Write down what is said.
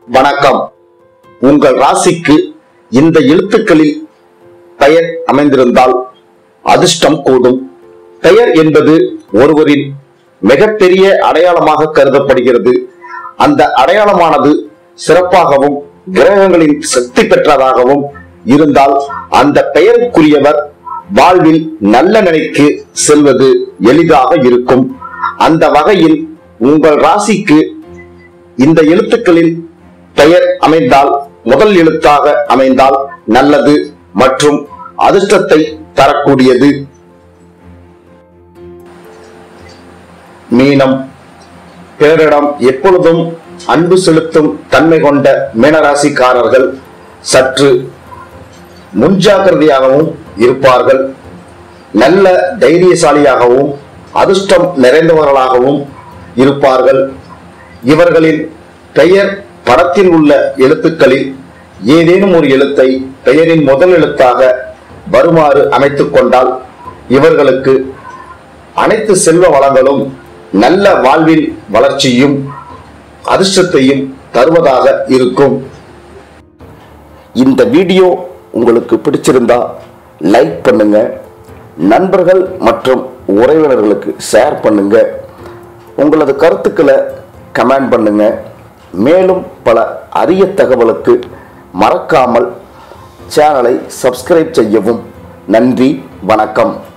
வணக்கம் உங்கள் ராசிக்கு இந்த எழுத்துக்களில் பெயர் அமைந்திருந்தால் அதிர்ஷ்டம் கூடும் பெயர் என்பது ஒருவரின் மிகப்பெரிய அடையாளமாக கருதப்படுகிறது அந்த அடையாளமானது சிறப்பாகவும் கிரகங்களின் சக்தி பெற்றதாகவும் இருந்தால் அந்த பெயருக்குரியவர் வாழ்வில் நல்ல நிலைக்கு செல்வது எளிதாக இருக்கும் அந்த வகையில் உங்கள் ராசிக்கு இந்த எழுத்துக்களில் பெயர் அமைந்தால் முதல் எழுத்தாக அமைந்தால் நல்லது மற்றும் அதிர்ஷ்டத்தை தரக்கூடியது மீனம் பிறரிடம் எப்பொழுதும் அன்பு செலுத்தும் தன்மை கொண்ட மீனராசிக்காரர்கள் சற்று முன்ஜாக்கிரதையாகவும் இருப்பார்கள் நல்ல தைரியசாலியாகவும் அதிர்ஷ்டம் நிறைந்தவர்களாகவும் இருப்பார்கள் இவர்களின் பெயர் படத்தில் உள்ள எழுத்துக்களில் ஏதேனும் ஒரு எழுத்தை பெயரின் முதல் எழுத்தாக வருமாறு அமைத்துக் கொண்டால் இவர்களுக்கு அனைத்து செல்வ வளங்களும் நல்ல வாழ்வில் வளர்ச்சியும் அதிர்ஷ்டத்தையும் தருவதாக இருக்கும் இந்த வீடியோ உங்களுக்கு பிடிச்சிருந்தா லைக் பண்ணுங்க நண்பர்கள் மற்றும் உறவினர்களுக்கு ஷேர் பண்ணுங்க உங்களது கருத்துக்களை கமெண்ட் பண்ணுங்க மேலும் பல அரிய தகவலுக்கு மறக்காமல் சேனலை சப்ஸ்கிரைப் செய்யவும் நன்றி வணக்கம்